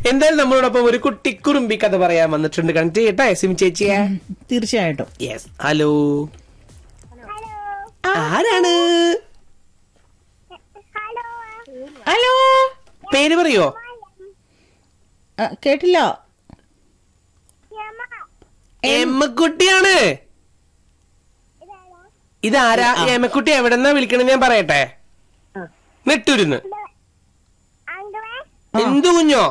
എന്തായാലും നമ്മളോടൊപ്പം ഒരു കുട്ടി കുറുമ്പി കഥ പറയാൻ വന്നിട്ടുണ്ട് കണക്ട് ചെയ്യട്ടെ സിം ചേച്ചിയെ തീർച്ചയായിട്ടും യെസ് ഹലോ ആരാണ് ഹലോ പേര് പറയോ ആ, കേട്ടില്ല എമ്മക്കുട്ടിയാണ് ഇതാരാ എമ്മക്കുട്ടി എവിടെന്നാ വിളിക്കണത് ഞാൻ പറയട്ടെ നെട്ടൂരുന്ന് എന്തു കുഞ്ഞോ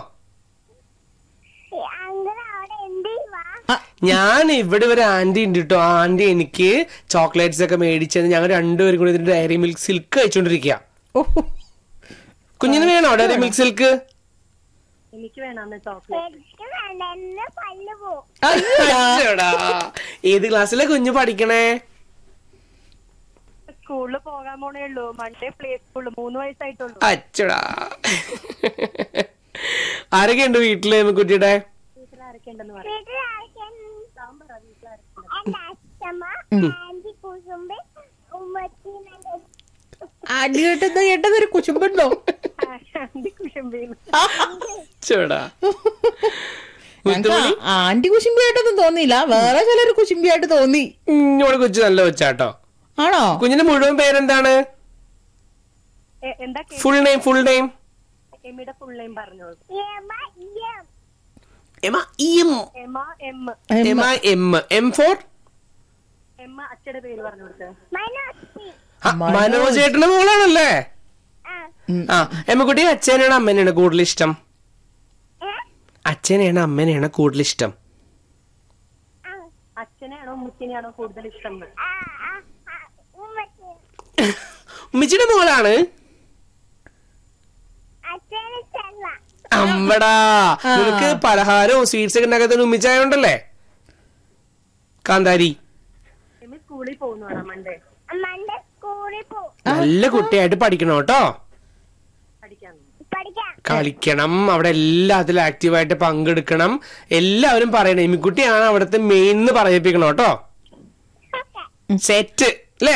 ആ, ഞാൻ ഇവിടെ ഒരു ആന്റി ഉണ്ട് കേട്ടോ ആ ആന്റി എനിക്ക് ചോക്ലേറ്റ്സ് ഒക്കെ മേടിച്ചത് ഞങ്ങൾ രണ്ടുപേരും കൂടി ഇതിന്റെ ഡയറി മിൽക്ക് സിൽക്ക് കഴിച്ചോണ്ടിരിക്കുക ഓ, കുഞ്ഞിന് വേണോ ഡയറി മിൽക്ക് സിൽക്ക് എനിക്ക് വേണമെന്ന് ചോക്ലേറ്റ് അയ്യടാ. ഏത് ക്ലാസ്സിലെ കുഞ്ഞു പഠിക്കണേ സ്കൂളിൽ പോകാൻ പോണേ ഉള്ളൂ മൺഡേ പ്ലേ സ്കൂളിൽ മൂന്ന് വയസ്സായിട്ടുള്ളൂ അച്ചടാ ആരൊക്കെ ഉണ്ട് വീട്ടില് കുട്ടിയുടെ വീട്ടിൽ ആരൊക്കെ ഉണ്ടെന്ന് പറയാം അടി കേട്ടത് കേട്ടത് ഒരു കുശുമ്പുണ്ടോ കുശുമ്പിന്ന് ചേടാ ഞങ്ങക്ക് ആന്റി കുശുമ്പിയായിട്ടൊന്നും തോന്നിയില്ല വേറെ ചിലര് കുശുമ്പിയായിട്ട് തോന്നി ഇങ്ങോട്ട് കൊച്ചു നല്ല കൊച്ചാട്ടോ ആണോ കുഞ്ഞിന്റെ മുഴുവൻ പേരെന്താണ് എ- എന്താ കേ- ഫുൾ നെയിം ഫുൾ നെയിം എമ്മിയുടെ ഫുൾ നെയിം പറഞ്ഞോളൂ എമ എം എമ എം എമ എം എം ഫോർ എമ്മ അച്ഛയുടെ പേര് പറഞ്ഞു കൊടുത്തത് മനോജ് ചേട്ടന്റെ മോളാണല്ലേ ഉം. ആ എമ്മക്കുട്ടി അച്ഛനാണ് അമ്മനെയാണ് കൂടുതൽ ഇഷ്ടം അച്ഛനെയാണ് അമ്മനെയാണ് കൂടുതൽ ഇഷ്ടം അച്ഛനെയാണോ ഉമ്മച്ചിനെയാണോ കൂടുതൽ ഇഷ്ടം എന്ന്? ഉമ്മച്ചിയുടെ മോളാണ് അമ്പടാ നിനക്ക് പലഹാരവും സ്വീറ്റ്സ് ഒക്കെ ഉണ്ടാക്കാത്ത ഉമ്മിച്ചായോണ്ടല്ലേ കാന്താരി എമ്മി സ്കൂളിൽ പോകുന്നതാണ് മൺഡേ നല്ല കുട്ടിയായിട്ട് പഠിക്കണം കേട്ടോ പഠിക്കാൻ കളിക്കണം അവിടെ എല്ലാത്തിലും ആക്റ്റീവായിട്ട് പങ്കെടുക്കണം എല്ലാവരും പറയണം എമിക്കുട്ടിയാണ് അവിടുത്തെ മെയിൻ എന്ന് പറയിപ്പിക്കണം കേട്ടോ സെറ്റ്